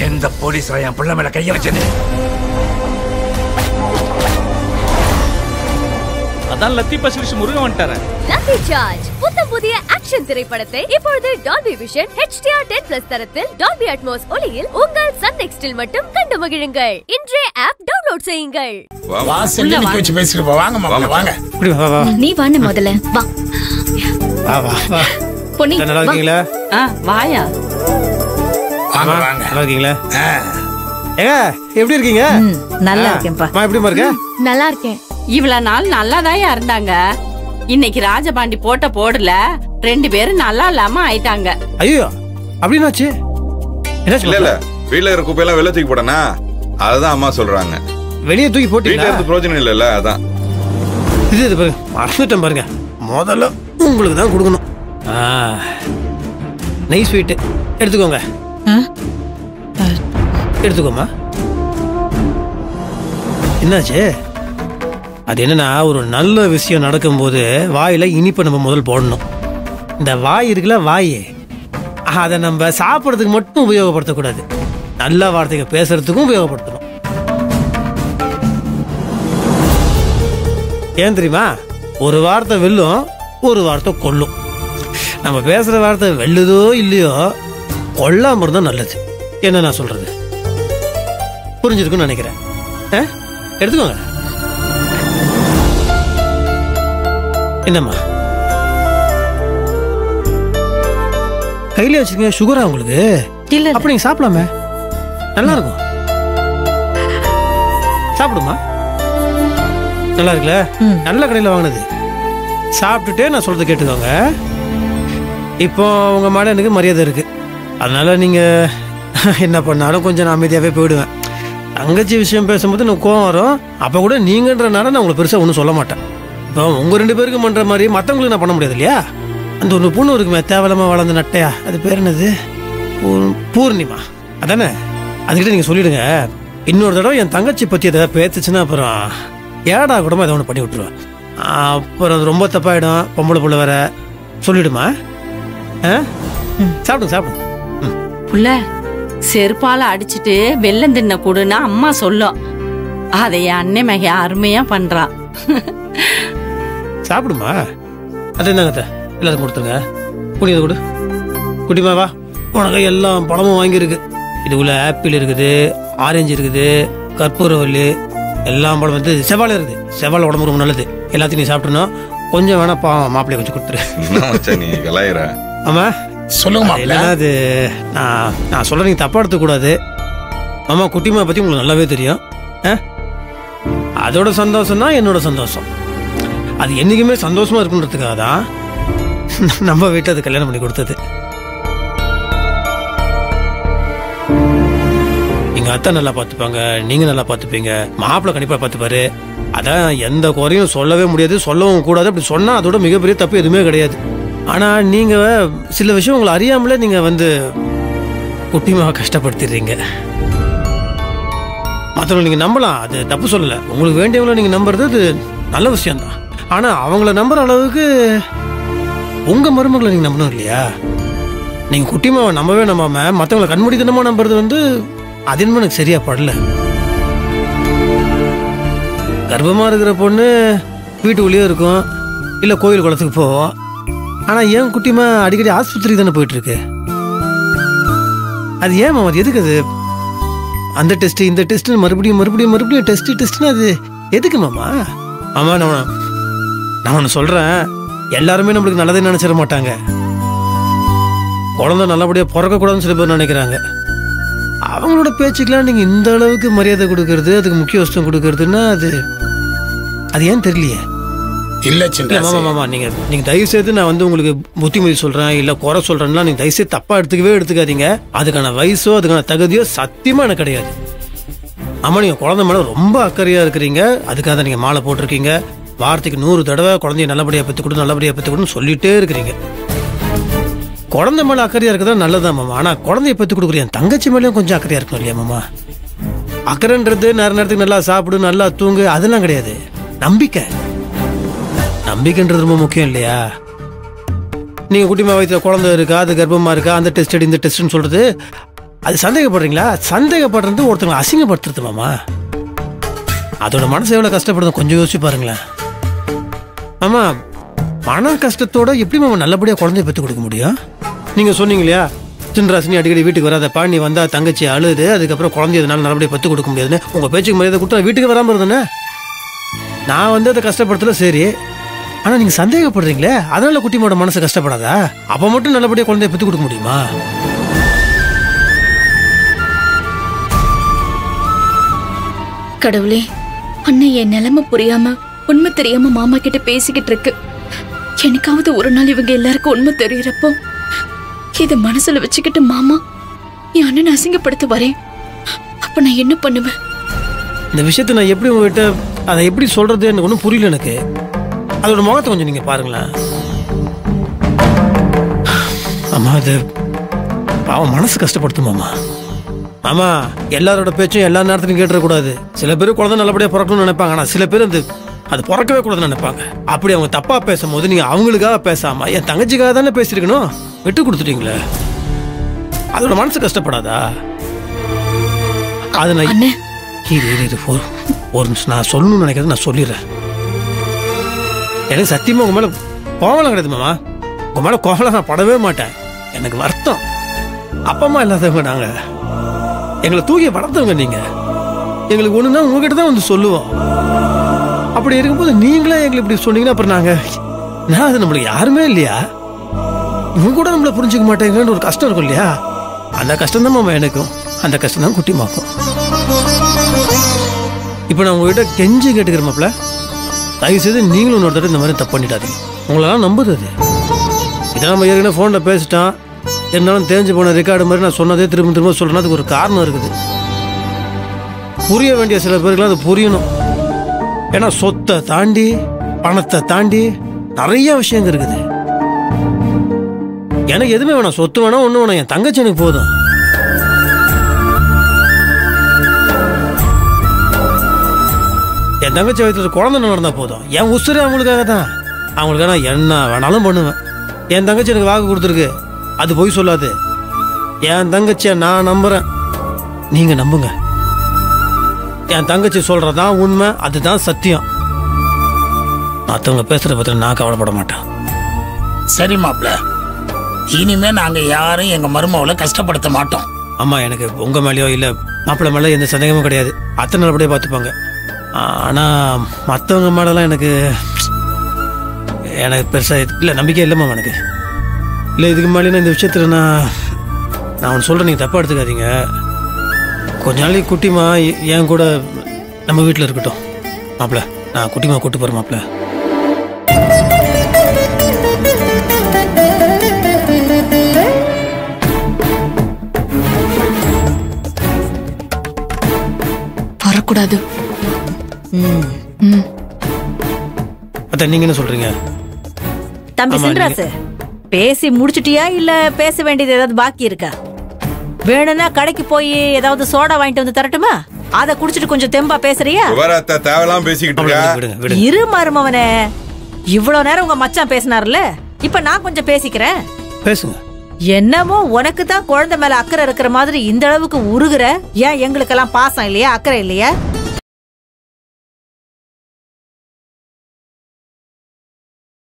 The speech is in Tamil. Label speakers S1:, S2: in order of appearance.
S1: எந்த போலீஸ்ல என் பிள்ளை மேல கைய வச்சது
S2: அதான் லத்தி பசிலிஷ் முருகன் வந்துட்டாரன்
S3: லக்கி சார்ஜ் புத்தம் புதிய ஆக்ஷன் திரைப்படத்தை இப்பொழுது Dolby Vision HDR ten plus தரத்தில் டால்பி அட்மோஸ் ஒளியில் உங்கள் சன் நெக்ஸ்டில் மட்டும் கண்டு மகிழுங்கள் இன்றைய ஆப் டவுன்லோட் செய்யுங்கள்
S4: வாசல்ல நிக்க வச்சு பேசிட்டு போ வாங்க மாப்பிள்ள வாங்க
S5: இப்படி வா வா
S6: நீ வான்னு முதல்ல வா
S5: வா வா வா
S6: பொன்னி
S5: நல்லா
S6: வா.
S5: இருக்கீங்களா
S7: ஆ வாயா
S4: வாங்க வாங்க
S5: நல்லா இருக்கீங்களா
S4: ஆ,
S5: ஏங்க எப்படி இருக்கீங்க
S8: ம், நல்லா
S5: ஆ,
S8: இருக்கேன்ப்பா
S5: அம்மா எப்படிமா இருக்க
S3: நல்லா இருக்கேன்
S7: இவ்வளவு நாள் நல்லாதாயா இருந்தாங்க இன்னைக்கு ராஜபாண்டி போட்ட போடல ரெண்டு பேரும் நல்லா இல்லாம ஆயிட்டாங்க
S5: ஐயோ அப்படின்னாச்சு என்னாச்சு
S9: இல்ல இல்ல
S5: மாப்பிள்ளை?
S9: வீட்ல இருக்கிற குப்பையெல்லாம் வெளில தூக்கி போடனா அதுதான் அம்மா சொல்றாங்க
S5: வெளியே தூக்கி
S9: வீட்ல
S5: போட்டீங்களா
S9: இருந்து பிரயோஜனம் இல்லைல்ல அதான்
S5: இது இது பாருங்க மறந்துட்டேன் பாருங்க முதல்ல உங்களுக்கு தான் கொடுக்கணும் ஆ நெய் ஸ்வீட்டு எடுத்துக்கோங்க
S8: ஆ?
S5: எடுத்துக்கோமா என்னாச்சு அது என்னன்னா ஒரு நல்ல விஷயம் நடக்கும்போது வாயில இனிப்பை நம்ம முதல் போடணும் இந்த வாய் இருக்குல்ல வாய் அதை நம்ம சாப்பிட்றதுக்கு மட்டும் உபயோகப்படுத்தக்கூடாது நல்ல வார்த்தைங்க பேசுறதுக்கும் உபயோகப்படுத்தணும் ஏன் தெரியுமா ஒரு வார்த்தை வெல்லும் ஒரு வார்த்தை கொல்லும் நம்ம பேசுற வார்த்தை வெல்லுதோ இல்லையோ கொல்லாம இருந்தா நல்லது என்ன நான் சொல்றது புரிஞ்சிருக்குன்னு நினைக்கிறேன் ஆ? எடுத்துக்கோங்க என்னம்மா கையில வச்சிருக்கீங்க சுகரா உங்களுக்கு
S8: இல்ல இல்ல.
S5: அப்ப நீங்க சாப்பிடலாமே நல்லா இருக்கும் சாப்பிடுமா நல்லா இருக்குல்ல
S8: ம்.
S5: நல்ல கடையில் வாங்கினது சாப்பிட்டுட்டே நான் சொல்றது கேட்டுக்கோங்க இப்போ உங்க மேடம் எனக்கு மரியாதை இருக்கு அதனால நீங்க என்ன பண்ணாலும் கொஞ்சம் நான் அமைதியாகவே போயிடுவேன் தங்கச்சி விஷயம் பேசும்போது எனக்கு கோவம் வரும் அப்போ கூட நீங்கன்றனால நான் உங்களை பெருசாக ஒன்றும் சொல்ல மாட்டேன் இப்போ உங்கள் ரெண்டு பேருக்கு பண்ணுற மாதிரி மற்றவங்களுக்கு நான் பண்ண முடியாது இல்லையா அந்த ஒரு பொண்ணு இருக்குமே தேவலமாக வளர்ந்த நட்டையா அது பேர் என்னது பூ- பூர்ணிமா அதானே அதுக்கிட்ட நீங்கள் சொல்லிடுங்க இன்னொரு தடவை என் தங்கச்சி பற்றி எதாவது பேத்துச்சுன்னா அப்புறம் ஏடா கூடமா அதை ஒன்று பண்ணி விட்டுருவேன் அப்புறம் அது ரொம்ப தப்பாயிடும் பொம்பளை புள்ள வேற சொல்லிடுமா ஆ சாப்பிடுங்க சாப்பிடுங்க ம்
S7: புள்ள செருப்பால அடிச்சிட்டு வெள்ளம் தின்ன கூடுன்னா அம்மா சொல்லும் அதை என் அண்ணன் மக அருமையா பண்றான்
S5: சாப்பிடுமா அது என்னங்க அத்தை? எல்லாருக்கும் கொடுத்துருங்க குடி இதை கொடு குடிமா வா உனக்கு எல்லாம் பழமும் வாங்கியிருக்கு இதுக்குள்ள ஆப்பிள் இருக்குது ஆரஞ்சு இருக்குது கற்பூரவல்லி எல்லாம் பழம் வந்து செவ்வாழை இருக்குது செவ்வாழை உடம்பு ரொம்ப நல்லது எல்லாத்தையும் நீ சாப்பிட்டணும் கொஞ்சம் வேணா பா மாப்பிள்ளைய கொஞ்சம் கொடுத்துரு
S9: என்ன மச்சான் நீ கலாயிற
S5: ஆமா
S4: சொல்லுங்க
S5: அது
S4: மாப்பிள்ள
S5: என்னன்னா அது நான் நான் சொல்ல நீங்க தப்பா எடுத்துக்கூடாது மாமா குட்டிமா பத்தி உங்களுக்கு நல்லாவே தெரியும் ஆ? அதோட சந்தோஷம் தான் என்னோட சந்தோஷம் அது என்னைக்குமே சந்தோஷமா இருக்குன்றதுக்காக தான் நம்ம வீட்டில் அது கல்யாணம் பண்ணி கொடுத்தது எங்க அத்தை நல்லா பார்த்துப்பாங்க நீங்க நல்லா பார்த்துப்பீங்க மாப்பிள்ளை கண்டிப்பா பார்த்துப்பாரு அதான் எந்த குறையும் சொல்லவே முடியாது சொல்லவும் கூடாது அப்படி சொன்னா அதோட மிகப்பெரிய தப்பு எதுவுமே கிடையாது ஆனா நீங்க சில விஷயம் உங்களை அறியாமலே நீங்க வந்து குட்டிமாவை கஷ்டப்படுத்திடுறீங்க மற்றவங்களை நீங்க நம்பலாம் அது தப்பு சொல்லல உங்களுக்கு வேண்டியவங்களை நீங்க நம்புறது அது நல்ல விஷயம்தான் ஆனா அவங்கள நம்புற அளவுக்கு உங்க மருமகளை நீங்க நம்பணும் இல்லையா நீங்க குட்டிமாவை நம்பவே நம்பாம மற்றவங்களை கண்மூடித்தனமா நம்புறது வந்து அது என்னமோ எனக்கு சரியா படல கர்ப்பமா இருக்கிற பொண்ணு வீட்டுக்குள்ளேயே இருக்கும் இல்ல கோயில் குளத்துக்கு போவோம் ஆனா ஏன் குட்டிமா அடிக்கடி ஆஸ்பத்திரி தானே போயிட்டு இருக்கு அது ஏன் மாமா அது எதுக்கு அது அந்த டெஸ்ட் இந்த டெஸ்ட் மறுபடியும் மறுபடியும் மறுபடியும் டெஸ்ட் டெஸ்ட்னு அது எதுக்கு மாமா ஆமா நான் நான் ஒன்று சொல்றேன் எல்லாருமே நம்மளுக்கு நல்லதே நினைச்சிட மாட்டாங்க குழந்தை நல்லபடியாக பிறக்கக்கூடாதுன்னு சில பேர் நினைக்கிறாங்க அவங்களோட பேச்சுக்கெல்லாம் நீங்கள் இந்த அளவுக்கு மரியாதை கொடுக்கறது அதுக்கு முக்கியத்துவம் கொடுக்கறதுன்னா அது அது ஏன் தெரியலையே
S4: இல்ல
S5: இல்ல
S4: சின்ன
S5: மாமா மாமா நீங்க நீங்க தயவு செய்து நான் வந்து உங்களுக்கு புத்திமதி சொல்றேன் இல்ல குறை சொல்றேன்னா நீங்க தயவு செய்து தப்பா எடுத்துக்கவே எடுத்துக்காதீங்க அதுக்கான வயசோ அதுக்கான தகுதியோ சத்தியமா எனக்கு கிடையாது ஆமா நீங்க குழந்தை மேல ரொம்ப அக்கறையா இருக்கிறீங்க அதுக்காக தான் நீங்க மாலை போட்டிருக்கீங்க வாரத்துக்கு நூறு தடவை குழந்தைய நல்லபடியா பெத்து கொடு நல்லபடியா பெத்து கொடுன்னு சொல்லிட்டே இருக்கிறீங்க குழந்தை மேல அக்கறையா இருக்கிறதா நல்லதுதான் மாமா ஆனா குழந்தைய பெத்து கொடுக்குற என் தங்கச்சி மேலயும் கொஞ்சம் அக்கறையா இருக்கணும் இல்லையா மாமா அக்கறைன்றது நேர நேரத்துக்கு நல்லா சாப்பிடு நல்லா தூங்கு அதெல்லாம் கிடையாது நம்பிக்கை நம்பிக்கைன்றது ரொம்ப முக்கியம் இல்லையா நீங்க குட்டிமா வயிற்றுல குழந்தை இருக்கா அது கர்ப்பமா இருக்கா அந்த டெஸ்ட் இந்த டெஸ்ட்னு சொல்றது அது சந்தேகப்படுறீங்களா சந்தேகப்படுறது ஒருத்தங்களை அசிங்கப்படுத்துறது மாமா அதோட மனசு எவ்வளோ கஷ்டப்படுது கொஞ்சம் யோசிச்சு பாருங்களேன் மாமா மன கஷ்டத்தோட எப்படி மாமா நல்லபடியாக குழந்தைய பெற்று கொடுக்க முடியும் நீங்கள் சொன்னீங்க இல்லையா சின்ராசினி அடிக்கடி வீட்டுக்கு வராதப்பா நீ வந்தா தங்கச்சி அழுது அதுக்கப்புறம் குழந்தைய இதனால நல்லபடியாக பெற்று கொடுக்க முடியாதுன்னு உங்கள் பேச்சுக்கு மரியாதை கொடுத்து நான் வீட்டுக்கு வராமல் இருந்தேனே நான் வந்து அதை கஷ்டப்படுத்தல சரி ஆனால் நீங்கள் சந்தேகப்படுறீங்களே அதனால குட்டியோட மனசு கஷ்டப்படாதா அப்போ மட்டும் நல்லபடியாக குழந்தைய பெற்று கொடுக்க முடியுமா
S6: கடவுளே அண்ணன் என் நிலைமை புரியாம உண்மை தெரியாம மாமா கிட்ட பேசிக்கிட்டு இருக்கு என்னைக்காவது ஒரு நாள் இவங்க எல்லாருக்கும் உண்மை தெரியறப்போ இத மனசுல வச்சுக்கிட்டு மாமா என் அண்ணனை அசிங்கப்படுத்த வரேன் அப்ப நான் என்ன பண்ணுவேன்
S5: இந்த விஷயத்தை நான் எப்படி உங்ககிட்ட அதை எப்படி சொல்றது எனக்கு ஒன்றும் புரியல எனக்கு அதோட முகத்தை கொஞ்சம் நீங்கள் பாருங்களேன் அம்மா அது பாவம் மனசு கஷ்டப்படுத்தும் மாமா ஆமா எல்லாரோட பேச்சும் எல்லா நேரத்திலும் கேட்டுறக்கூடாது சில பேர் குழந்தை நல்லபடியாக பிறக்கணும்னு நினைப்பாங்க ஆனால் சில பேர் அந்த அது பிறக்கவே கூடாதுன்னு நினைப்பாங்க அப்படி அவங்க தப்பா பேசும்போது நீங்க அவங்களுக்காக பேசாம என் தங்கச்சிக்காக தானே பேசியிருக்கணும் விட்டு கொடுத்துட்டீங்களே அதோட மனசு கஷ்டப்படாதா அது நான்
S6: அண்ணே
S5: இரு இரு இரு ஒரு ஒரு நிமிஷம் நான் சொல்லணும்னு நினைக்கிறத நான் சொல்லிடுறேன் எனக்கு சத்தியமா உங்க மேல கோவலம் கிடையாது மாமா உங்க மேல கோவலம் நான் படவே மாட்டேன் எனக்கு வருத்தம் அப்பா அம்மா இல்லாதவங்க நாங்க எங்களை தூக்கி வளர்த்தவங்க நீங்க எங்களுக்கு ஒண்ணுன்னா உங்ககிட்ட தான் வந்து சொல்லுவோம் அப்படி இருக்கும்போது நீங்களே எங்களை இப்படி சொன்னீங்கன்னா அப்புறம் நாங்க நான் அது நம்மளுக்கு யாருமே இல்லையா இவங்க கூட நம்மள புரிஞ்சுக்க மாட்டேங்கன்னு ஒரு கஷ்டம் இருக்கும் இல்லையா அந்த கஷ்டம் தான் மாமா எனக்கும் அந்த கஷ்டம் தான் குட்டிமாக்கும் இப்போ நான் உங்ககிட்ட கெஞ்சி கேட்டுக்கிறேன் மாப்ள தயவு செய்து நீங்களும் இன்னொரு தடவை இந்த மாதிரி தப்பு பண்ணிட்டாதீங்க உங்களெல்லாம் நம்புது அது இதை நம்ம ஏற்கனவே ஃபோனில் பேசிட்டோம் இருந்தாலும் தேஞ்சு போன ரெக்கார்டு மாதிரி நான் சொன்னதே திரும்ப திரும்ப சொல்றேன்னா அதுக்கு ஒரு காரணம் இருக்குது புரிய வேண்டிய சில பேருக்குலாம் அது புரியணும் ஏன்னா சொத்தை தாண்டி பணத்தை தாண்டி நிறைய விஷயங்கள் இருக்குது எனக்கு எதுவுமே வேணாம் சொத்து வேணாம் ஒன்றும் வேணாம் என் தங்கச்சி எனக்கு போதும் என் தங்கச்சி வயிற்றுல குழந்தை நடந்தா போதும் என் உசுரே அவங்களுக்காக தான் அவங்களுக்காக நான் என்ன வேணாலும் பண்ணுவேன் என் தங்கச்சி எனக்கு வாக்கு கொடுத்துருக்கு அது பொய் சொல்லாது என் தங்கச்சியை நான் நம்புறேன் நீங்க நம்புங்க என் தங்கச்சி சொல்றதான் உண்மை அதுதான் சத்தியம் மற்றவங்க பேசுறத பத்தி நான் கவலைப்பட மாட்டேன்
S4: சரி மாப்ள இனிமே நாங்க யாரும் எங்க மருமகளை கஷ்டப்படுத்த மாட்டோம்
S5: அம்மா எனக்கு உங்க மேலேயோ இல்ல மாப்பிள்ளை மேலே எந்த சந்தேகமும் கிடையாது அத்தனை நல்லபடியாக பார்த்துப்பாங்க ஆனா மற்றவங்க மேலெல்லாம் எனக்கு எனக்கு பெருசா இல்லை நம்பிக்கை இல்லைம்மா எனக்கு இல்லை இதுக்கு மேலே இந்த விஷயத்துல நான் நான் ஒன்று சொல்கிறேன் நீங்கள் தப்பாக எடுத்துக்காதீங்க கொஞ்ச நாளைக்கு குட்டிமா எ- என் கூட நம்ம வீட்டில் இருக்கட்டும் மாப்பிள்ள நான் குட்டிமா கூட்டு போகிறேன் மாப்பிள்ள
S6: வரக்கூடாது ம்
S5: அத்தை நீங்கள் என்ன சொல்கிறீங்க
S8: தம்பி
S5: ஆமா,
S8: சின்ராசு பேசி முடிச்சிட்டியா இல்ல பேச வேண்டியது ஏதாவது பாக்கி இருக்கா வேணும்னா கடைக்கு போய் ஏதாவது சோடா வாங்கிட்டு வந்து தரட்டுமா அத குடிச்சிட்டு கொஞ்சம் தெம்பா பேசுறியா
S9: விவரத்தை தேவையில்லாம பேசிக்கிட்டு
S5: அவ்வளோ
S9: இருக்கா
S5: விடுங்க விடுங்க
S8: இரு மருமவனே இவ்வளவு நேரம் உங்க மச்சான் பேசினார்ல இப்ப நான் கொஞ்சம் பேசிக்கிறேன்
S5: பேசுங்க
S8: என்னமோ உனக்கு தான் குழந்தை மேல அக்கறை இருக்கிற மாதிரி இந்த அளவுக்கு உருகுற ஏன் எங்களுக்கெல்லாம் பாசம் இல்லையா அக்கறை இல்லையா